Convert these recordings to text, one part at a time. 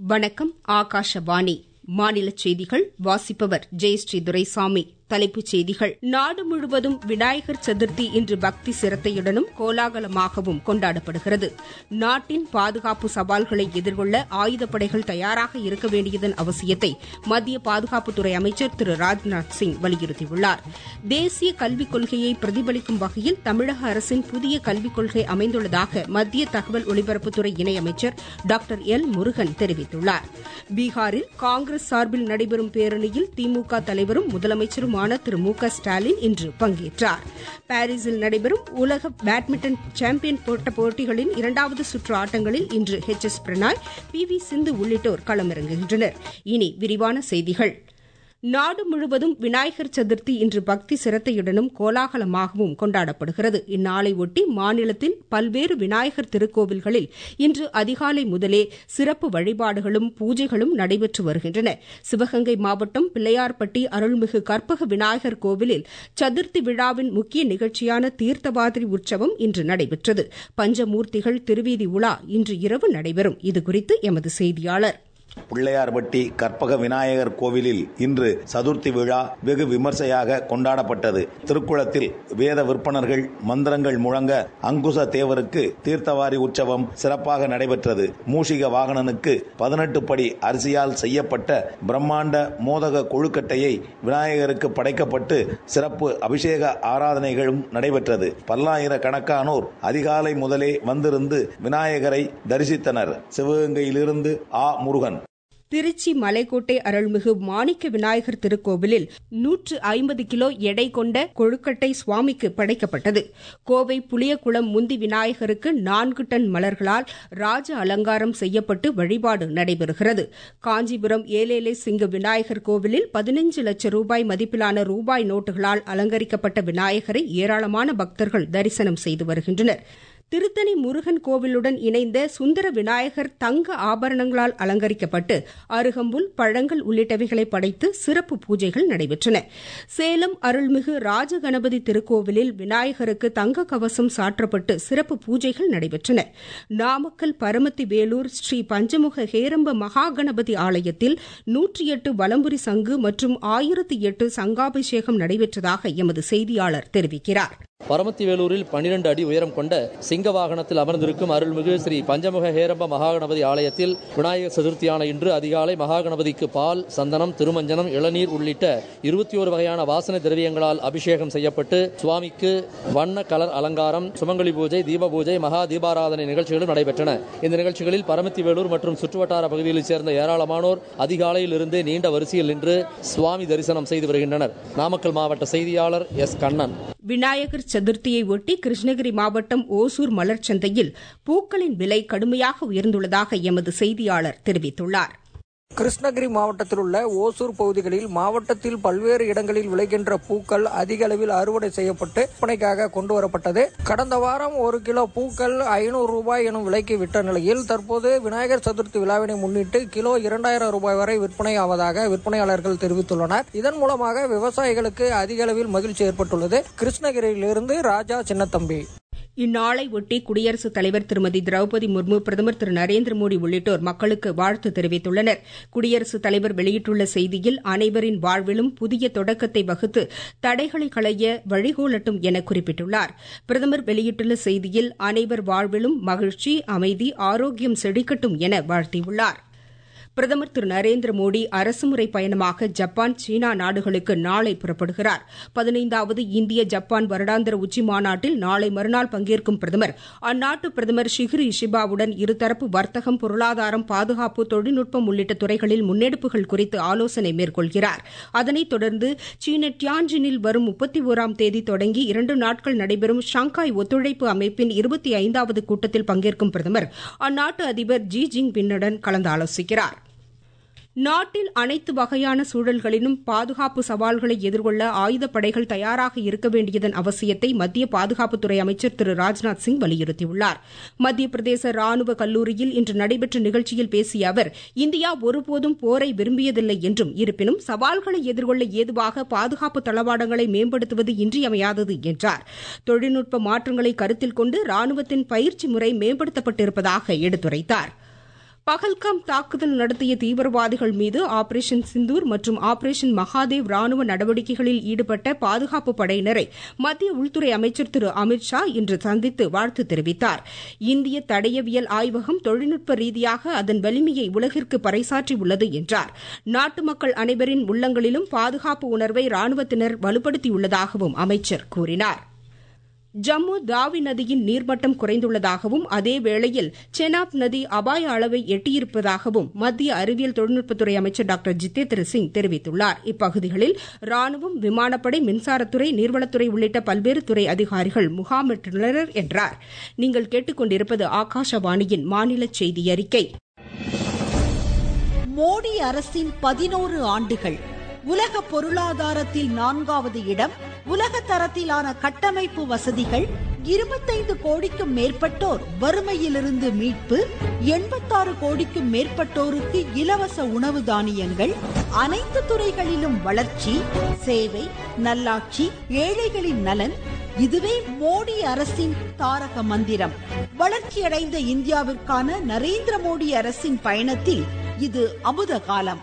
வணக்கம் ஆகாஷவாணி மாநில செய்திகள் வாசிப்பவர் ஜெயஸ்ரீ துரைசாமி தலைப்புச் செய்திகள் நாடு முழுவதும் விநாயகர் சதுர்த்தி இன்று பக்தி சிரத்தையுடனும் கோலாகலமாகவும் கொண்டாடப்படுகிறது நாட்டின் பாதுகாப்பு சவால்களை எதிர்கொள்ள ஆயுதப்படைகள் தயாராக இருக்க வேண்டியதன் அவசியத்தை மத்திய பாதுகாப்புத்துறை அமைச்சர் திரு ராஜ்நாத் சிங் வலியுறுத்தியுள்ளார் தேசிய கல்விக் கொள்கையை பிரதிபலிக்கும் வகையில் தமிழக அரசின் புதிய கல்விக் கொள்கை அமைந்துள்ளதாக மத்திய தகவல் ஒலிபரப்புத்துறை இணையமைச்சர் டாக்டர் எல் முருகன் தெரிவித்துள்ளார் பீகாரில் காங்கிரஸ் சார்பில் நடைபெறும் பேரணியில் திமுக தலைவரும் முதலமைச்சரும் தலைவருமான திரு மு க ஸ்டாலின் இன்று பங்கேற்றார் பாரிஸில் நடைபெறும் உலக பேட்மிண்டன் சாம்பியன் போட்ட போட்டிகளின் இரண்டாவது சுற்று ஆட்டங்களில் இன்று H S Prannoy P V Sindhu உள்ளிட்டோர் களமிறங்குகின்றனர் இனி விரிவான செய்திகள் நாடு முழுவதும் விநாயகர் சதுர்த்தி இன்று பக்தி சிரத்தையுடனும் கோலாகலமாகவும் கொண்டாடப்படுகிறது இந்நாளை ஒட்டி மாநிலத்தின் பல்வேறு விநாயகர் திருக்கோவில்களில் இன்று அதிகாலை முதலே சிறப்பு வழிபாடுகளும் பூஜைகளும் நடைபெற்று வருகின்றன சிவகங்கை மாவட்டம் பிள்ளையார்பட்டி அருள்மிகு கற்பக விநாயகர் கோவிலில் சதுர்த்தி விழாவின் முக்கிய நிகழ்ச்சியான தீர்த்தவாதிரி உற்சவம் இன்று நடைபெற்றது பஞ்சமூர்த்திகள் திருவீதி உலா இன்று இரவு நடைபெறும் இதுகுறித்து எமது செய்தியாளர் பிள்ளையார்பட்டி கற்பக விநாயகர் கோவிலில் இன்று சதுர்த்தி விழா வெகு விமர்சையாக கொண்டாடப்பட்டது திருக்குளத்தில் வேத விற்பனர்கள் மந்திரங்கள் முழங்க அங்குச தேவருக்கு தீர்த்தவாரி உற்சவம் சிறப்பாக நடைபெற்றது மூஷிக வாகனனுக்கு பதினெட்டு படி அரிசியால் செய்யப்பட்ட பிரம்மாண்ட மோதக கொழுக்கட்டையை விநாயகருக்கு படைக்கப்பட்டு சிறப்பு அபிஷேக ஆராதனைகளும் நடைபெற்றது பல்லாயிரக்கணக்கானோர் அதிகாலை முதலே வந்திருந்து விநாயகரை தரிசித்தனர் சிவகங்கையிலிருந்து ஆ முருகன் திருச்சி மலைக்கோட்டை அருள்மிகு மாணிக்க விநாயகர் திருக்கோவிலில் நூற்று ஐம்பது கிலோ எடை கொண்ட கொழுக்கட்டை சுவாமிக்கு படைக்கப்பட்டது கோவை புளியகுளம் முந்தி விநாயகருக்கு நான்கு டன் மலர்களால் ராஜ அலங்காரம் செய்யப்பட்டு வழிபாடு நடைபெறுகிறது காஞ்சிபுரம் ஏலேலே சிங்க விநாயகர் கோவிலில் பதினஞ்சு லட்சம் ரூபாய் மதிப்பிலான ரூபாய் நோட்டுகளால் அலங்கரிக்கப்பட்ட விநாயகரை ஏராளமான பக்தர்கள் தரிசனம் செய்து வருகின்றனர் திருத்தணி முருகன் கோவிலுடன் இணைந்த சுந்தர விநாயகர் தங்க ஆபரணங்களால் அலங்கரிக்கப்பட்டு அருகம்புல் பழங்கள் உள்ளிட்டவைகளை படைத்து சிறப்பு பூஜைகள் நடைபெற்றன சேலம் அருள்மிகு ராஜகணபதி திருக்கோவிலில் விநாயகருக்கு தங்க கவசம் சாற்றப்பட்டு சிறப்பு பூஜைகள் நடைபெற்றன நாமக்கல் பரமத்தி வேலூர் ஸ்ரீ பஞ்சமுக ஹேரம்ப மகாகணபதி ஆலயத்தில் நூற்றி எட்டு வலம்புரி சங்கு மற்றும் ஆயிரத்தி எட்டு சங்காபிஷேகம் நடைபெற்றதாக எமது செய்தியாளர் தெரிவிக்கிறார் பரமத்தி வேலூரில் பன்னிரண்டு அடி உயரம் கொண்ட சிங்க வாகனத்தில் அமர்ந்திருக்கும் அருள்மிகு ஸ்ரீ பஞ்சமுக ஹேரம்ப மகாகணபதி ஆலயத்தில் விநாயகர் சதுர்த்தியான இன்று அதிகாலை மகாகணபதிக்கு பால் சந்தனம் திருமஞ்சனம் இளநீர் உள்ளிட்ட இருபத்தி ஒரு வகையான வாசனை திரவியங்களால் அபிஷேகம் செய்யப்பட்டு சுவாமிக்கு வண்ண கலர் அலங்காரம் சுமங்கலி பூஜை தீப பூஜை மகா தீபாராதனை நிகழ்ச்சிகளும் நடைபெற்றன இந்த நிகழ்ச்சிகளில் பரமத்தி வேலூர் மற்றும் சுற்றுவட்டார பகுதிகளைச் சேர்ந்த ஏராளமானோர் அதிகாலையில் இருந்தே நீண்ட வரிசையில் நின்று சுவாமி தரிசனம் செய்து வருகின்றனர் நாமக்கல் மாவட்ட செய்தியாளர் எஸ் கண்ணன் விநாயகர் சதுர்த்தியை ஒட்டி கிருஷ்ணகிரி மாவட்டம் ஓசூர் மலர் சந்தையில் பூக்களின் விலை கடுமையாக உயர்ந்துள்ளதாக எமது செய்தியாளர் தெரிவித்துள்ளார் கிருஷ்ணகிரி மாவட்டத்தில் உள்ள ஓசூர் பகுதிகளில் மாவட்டத்தில் பல்வேறு இடங்களில் விளைகின்ற பூக்கள் அதிக அளவில் அறுவடை செய்யப்பட்டு விற்பனைக்காக கொண்டு வரப்பட்டது கடந்த வாரம் ஒரு கிலோ பூக்கள் ஐநூறு ரூபாய் எனும் விலைக்கு விட்ட நிலையில் தற்போது விநாயகர் சதுர்த்தி விழாவினை முன்னிட்டு கிலோ இரண்டாயிரம் ரூபாய் வரை விற்பனை ஆவதாக விற்பனையாளர்கள் தெரிவித்துள்ளனர் இதன் மூலமாக விவசாயிகளுக்கு அதிக அளவில் மகிழ்ச்சி ஏற்பட்டுள்ளது கிருஷ்ணகிரியிலிருந்து ராஜா சின்னத்தம்பி இந்நாளை ஒட்டி குடியரசுத் தலைவர் திருமதி திரௌபதி முர்மு பிரதமர் திரு நரேந்திர மோடி உள்ளிட்டோர் மக்களுக்கு வாழ்த்து தெரிவித்துள்ளனர் குடியரசுத் தலைவர் வெளியிட்டுள்ள செய்தியில் அனைவரின் வாழ்விலும் புதிய தொடக்கத்தை வகுத்து தடைகளை களைய வழிகோலட்டும் என குறிப்பிட்டுள்ளார் பிரதமர் வெளியிட்டுள்ள செய்தியில் அனைவர் வாழ்விலும் மகிழ்ச்சி அமைதி ஆரோக்கியம் செழிக்கட்டும் என வாழ்த்தியுள்ளார் பிரதமர் திரு நரேந்திர மோடி அரசுமுறை பயணமாக ஜப்பான் சீனா நாடுகளுக்கு நாளை புறப்படுகிறார் பதினைந்தாவது இந்திய ஜப்பான் வருடாந்திர உச்சி மாநாட்டில் நாளை மறுநாள் பங்கேற்கும் பிரதமர் அந்நாட்டு பிரதமர் ஷிகிரு இஷிபாவுடன் இருதரப்பு வர்த்தகம் பொருளாதாரம் பாதுகாப்பு தொழில்நுட்பம் உள்ளிட்ட துறைகளில் முன்னெடுப்புகள் குறித்து ஆலோசனை மேற்கொள்கிறார் அதனைத் தொடர்ந்து சீன டியான்ஜினில் வரும் முப்பத்தி ஓராம் தேதி தொடங்கி இரண்டு நாட்கள் நடைபெறும் ஷாங்காய் ஒத்துழைப்பு அமைப்பின் இருபத்தி ஐந்தாவது கூட்டத்தில் பங்கேற்கும் பிரதமர் அந்நாட்டு அதிபர் ஜி ஜிங் பின்னுடன் கலந்து ஆலோசிக்கிறார் நாட்டில் அனைத்து வகையான சூழல்களிலும் பாதுகாப்பு சவால்களை எதிர்கொள்ள ஆயுதப்படைகள் தயாராக இருக்க வேண்டியதன் அவசியத்தை மத்திய பாதுகாப்புத்துறை அமைச்சர் திரு ராஜ்நாத் சிங் வலியுறுத்தியுள்ளார் மத்திய பிரதேச ராணுவ கல்லூரியில் இன்று நடைபெற்ற நிகழ்ச்சியில் பேசிய அவர் இந்தியா ஒருபோதும் போரை விரும்பியதில்லை என்றும் இருப்பினும் சவால்களை எதிர்கொள்ள ஏதுவாக பாதுகாப்பு தளவாடங்களை மேம்படுத்துவது இன்றியமையாதது என்றார் தொழில்நுட்ப மாற்றங்களை கருத்தில் கொண்டு ராணுவத்தின் பயிற்சி முறை மேம்படுத்தப்பட்டிருப்பதாக எடுத்துரைத்தாா் பகல்காம் தாக்குதல் நடத்திய தீவிரவாதிகள் மீது ஆபரேஷன் சிந்தூர் மற்றும் ஆபரேஷன் மகாதேவ் ராணுவ நடவடிக்கைகளில் ஈடுபட்ட பாதுகாப்பு படையினரை மத்திய உள்துறை அமைச்சர் திரு அமித் ஷா இன்று சந்தித்து வாழ்த்து தெரிவித்தார் இந்திய தடயவியல் ஆய்வகம் தொழில்நுட்ப ரீதியாக அதன் வலிமையை உலகிற்கு பறைசாற்றியுள்ளது என்றார் நாட்டு மக்கள் அனைவரின் உள்ளங்களிலும் பாதுகாப்பு உணர்வை ராணுவத்தினர் வலுப்படுத்தியுள்ளதாகவும் அமைச்சர் கூறினார் ஜம்மு தாவி நதியின் நீர்மட்டம் குறைந்துள்ளதாகவும் அதே வேளையில் செனாப் நதி அபாய அளவை எட்டியிருப்பதாகவும் மத்திய அறிவியல் தொழில்நுட்பத்துறை அமைச்சர் டாக்டர் ஜிதேந்திர சிங் தெரிவித்துள்ளார் இப்பகுதிகளில் ராணுவம் விமானப்படை மின்சாரத்துறை நீர்வளத்துறை உள்ளிட்ட பல்வேறு துறை அதிகாரிகள் முகாமிட்டுள்ளனர் என்றார் நீங்கள் கேட்டுக்கொண்டிருப்பது ஆகாஷவாணியின் மாநில செய்தி அறிக்கை மோடி அரசின் பதினோரு ஆண்டுகள் உலக பொருளாதாரத்தில் நான்காவது இடம் உலக தரத்திலான கட்டமைப்பு வசதிகள் இருபத்தைந்து கோடிக்கும் மேற்பட்டோர் வறுமையிலிருந்து மீட்பு எண்பத்தாறு கோடிக்கும் மேற்பட்டோருக்கு இலவச உணவு தானியங்கள் அனைத்து துறைகளிலும் வளர்ச்சி சேவை நல்லாட்சி ஏழைகளின் நலன் இதுவே மோடி அரசின் தாரக மந்திரம் வளர்ச்சியடைந்த இந்தியாவிற்கான நரேந்திர மோடி அரசின் பயணத்தில் இது அமுத காலம்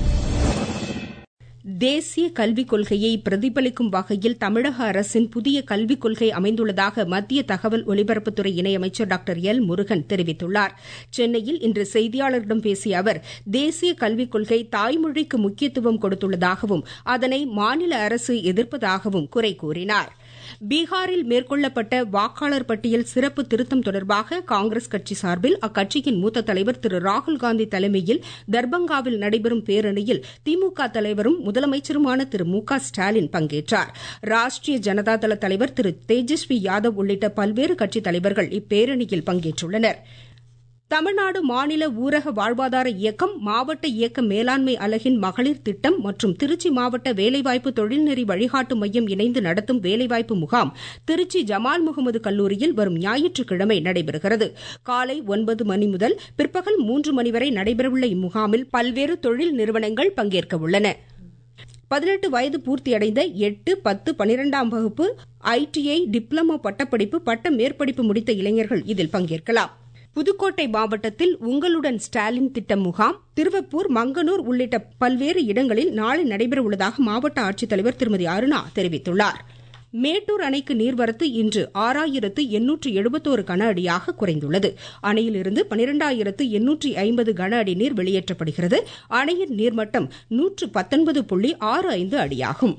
தேசிய கல்விக் கொள்கையை பிரதிபலிக்கும் வகையில் தமிழக அரசின் புதிய கல்விக் கொள்கை அமைந்துள்ளதாக மத்திய தகவல் ஒலிபரப்புத்துறை இணையமைச்சர் டாக்டர் எல் முருகன் தெரிவித்துள்ளார் சென்னையில் இன்று செய்தியாளர்களிடம் பேசிய அவர் தேசிய கல்விக் கொள்கை தாய்மொழிக்கு முக்கியத்துவம் கொடுத்துள்ளதாகவும் அதனை மாநில அரசு எதிர்ப்பதாகவும் குறை கூறினார் பீகாரில் மேற்கொள்ளப்பட்ட வாக்காளர் பட்டியல் சிறப்பு திருத்தம் தொடர்பாக காங்கிரஸ் கட்சி சார்பில் அக்கட்சியின் மூத்த தலைவர் திரு ராகுல்காந்தி தலைமையில் தர்பங்காவில் நடைபெறும் பேரணியில் திமுக தலைவரும் முதலமைச்சருமான திரு மு க ஸ்டாலின் பங்கேற்றார் ராஷ்டிரிய ஜனதாதள தலைவர் திரு தேஜஸ்வி யாதவ் உள்ளிட்ட பல்வேறு கட்சித் தலைவர்கள் இப்பேரணியில் பங்கேற்றுள்ளனா் தமிழ்நாடு மாநில ஊரக வாழ்வாதார இயக்கம் மாவட்ட இயக்க மேலாண்மை அலகின் மகளிர் திட்டம் மற்றும் திருச்சி மாவட்ட வேலைவாய்ப்பு தொழில்நெறி வழிகாட்டு மையம் இணைந்து நடத்தும் வேலைவாய்ப்பு முகாம் திருச்சி ஜமால் முகமது கல்லூரியில் வரும் ஞாயிற்றுக்கிழமை நடைபெறுகிறது காலை ஒன்பது மணி முதல் பிற்பகல் மூன்று மணி வரை நடைபெறவுள்ள இம்முகாமில் பல்வேறு தொழில் நிறுவனங்கள் பங்கேற்க உள்ளன பதினெட்டு வயது பூர்த்தியடைந்த எட்டு பத்து பனிரெண்டாம் வகுப்பு ஐடிஐ டிப்ளமோ பட்டப்படிப்பு பட்ட மேற்படிப்பு முடித்த இளைஞர்கள் இதில் பங்கேற்கலாம் புதுக்கோட்டை மாவட்டத்தில் உங்களுடன் ஸ்டாலின் திட்ட முகாம் திருவப்பூர் மங்கனூர் உள்ளிட்ட பல்வேறு இடங்களில் நாளை நடைபெறவுள்ளதாக மாவட்ட ஆட்சித்தலைவர் திருமதி அருணா தெரிவித்துள்ளார் மேட்டூர் அணைக்கு நீர்வரத்து இன்று ஆறாயிரத்து எண்ணூற்று எழுபத்தோரு கன அடியாக குறைந்துள்ளது அணையிலிருந்து பனிரெண்டாயிரத்து எண்ணூற்றி ஐம்பது கன அடி நீர் வெளியேற்றப்படுகிறது அணையின் நீர்மட்டம் நூற்று பத்தொன்பது புள்ளி ஆறு ஐந்து அடியாகும்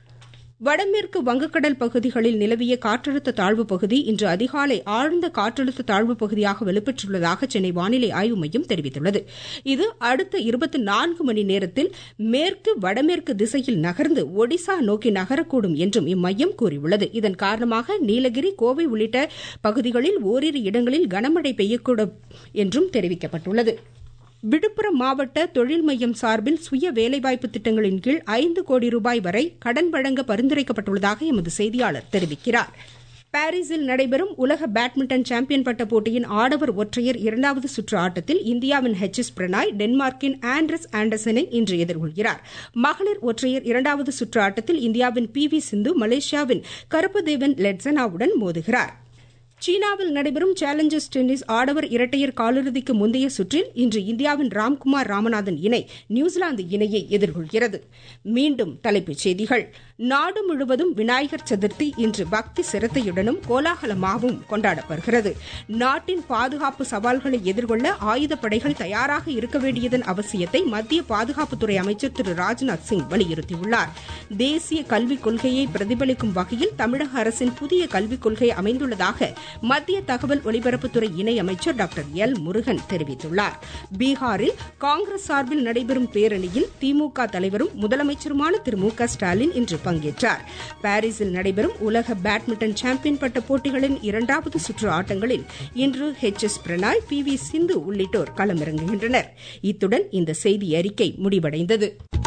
வடமேற்கு வங்கக்கடல் பகுதிகளில் நிலவிய காற்றழுத்த தாழ்வு பகுதி இன்று அதிகாலை ஆழ்ந்த காற்றழுத்த தாழ்வு பகுதியாக வலுப்பெற்றுள்ளதாக சென்னை வானிலை ஆய்வு மையம் தெரிவித்துள்ளது இது அடுத்த இருபத்தி நான்கு மணி நேரத்தில் மேற்கு வடமேற்கு திசையில் நகர்ந்து ஒடிசா நோக்கி நகரக்கூடும் என்றும் இம்மையம் கூறியுள்ளது இதன் காரணமாக நீலகிரி கோவை உள்ளிட்ட பகுதிகளில் ஓரிரு இடங்களில் கனமழை பெய்யக்கூடும் என்றும் தெரிவிக்கப்பட்டுள்ளது விழுப்புரம் மாவட்ட தொழில் மையம் சார்பில் சுய வேலைவாய்ப்பு திட்டங்களின் கீழ் ஐந்து கோடி ரூபாய் வரை கடன் வழங்க பரிந்துரைக்கப்பட்டுள்ளதாக எமது செய்தியாளர் தெரிவிக்கிறார் பாரிஸில் நடைபெறும் உலக பேட்மிண்டன் சாம்பியன் பட்ட போட்டியின் ஆடவர் ஒற்றையர் இரண்டாவது சுற்று ஆட்டத்தில் இந்தியாவின் ஹெச் எஸ் பிரணாய் டென்மார்க்கின் ஆண்ட்ரஸ் ஆண்டர்சனை இன்று எதிர்கொள்கிறார் மகளிர் ஒற்றையர் இரண்டாவது சுற்று ஆட்டத்தில் இந்தியாவின் பி வி சிந்து மலேசியாவின் கருப்புதேவன் லெட்சனாவுடன் மோதுகிறார் சீனாவில் நடைபெறும் சேலஞ்சர்ஸ் டென்னிஸ் ஆடவர் இரட்டையர் காலிறுதிக்கு முந்தைய சுற்றில் இன்று இந்தியாவின் ராம்குமார் ராமநாதன் இணை நியூசிலாந்து இணையை எதிர்கொள்கிறது மீண்டும் தலைப்புச் செய்திகள் நாடு முழுவதும் விநாயகர் சதுர்த்தி இன்று பக்தி சிரத்தையுடனும் கோலாகலமாகவும் கொண்டாடப்படுகிறது நாட்டின் பாதுகாப்பு சவால்களை எதிர்கொள்ள ஆயுதப்படைகள் தயாராக இருக்க வேண்டியதன் அவசியத்தை மத்திய பாதுகாப்புத்துறை அமைச்சர் திரு ராஜ்நாத் சிங் வலியுறுத்தியுள்ளார் தேசிய கல்விக் கொள்கையை பிரதிபலிக்கும் வகையில் தமிழக அரசின் புதிய கல்விக் கொள்கை அமைந்துள்ளதாக மத்திய தகவல் ஒலிபரப்புத்துறை இணையமைச்சர் டாக்டர் எல் முருகன் தெரிவித்துள்ளார் பீகாரில் காங்கிரஸ் சார்பில் நடைபெறும் பேரணியில் திமுக தலைவரும் முதலமைச்சருமான திரு மு க ஸ்டாலின் இன்று பங்கேற்றார் பாரிஸில் நடைபெறும் உலக பேட்மிண்டன் சாம்பியன் பட்ட போட்டிகளின் இரண்டாவது சுற்று ஆட்டங்களில் இன்று H S Prannoy P V Sindhu உள்ளிட்டோர் களமிறங்குகின்றனர் இத்துடன் இந்த செய்தி அறிக்கை முடிவடைந்தது